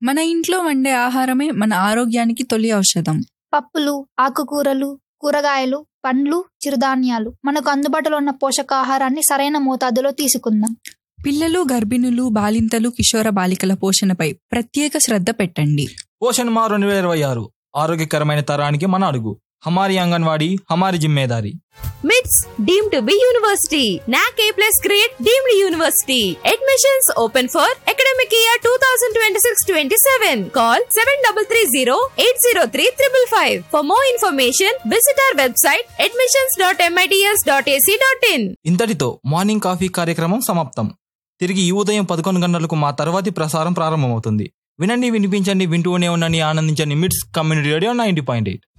మన ఇంట్లో వండే ఆహారమే మన ఆరోగ్యానికి తొలి ఔషధం పప్పులు ఆకుకూరలు కూరగాయలు పండ్లు చిరుధాన్యాలు మనకు అందుబాటులో ఉన్న పోషకాహారాన్ని సరైన మోతాదులో తీసుకుందాం పిల్లలు గర్భిణులు బాలింతలు కిషోర బాలికల పోషణపై ప్రత్యేక శ్రద్ధ పెట్టండి పోషణ్ మా రెండు వేల ఇరవై ఆరు ఆరోగ్యకరమైన తరానికి మన అడుగు హమారి అంగన్వాడీ హమారి జిమ్మేదారి మిట్స్ deem to be university NAAC A plus grade deemed university admissions open for academic year two thousand twenty six twenty seven call seven double three zero eight zero three triple five for more information visit our website admissions dot MITS dot AC dot in ఇంతటితో morning coffee కార్యక్రమం సమాప్తం తిరిగి ఈ ఉదయం పదకొండు గంటలకు మా తర్వాతి ప్రసారం ప్రారంభమవుతుంది వినండి వినిపించండి వింటూనే ఉండండి ఆనందించండి MITS community radio ninety point eight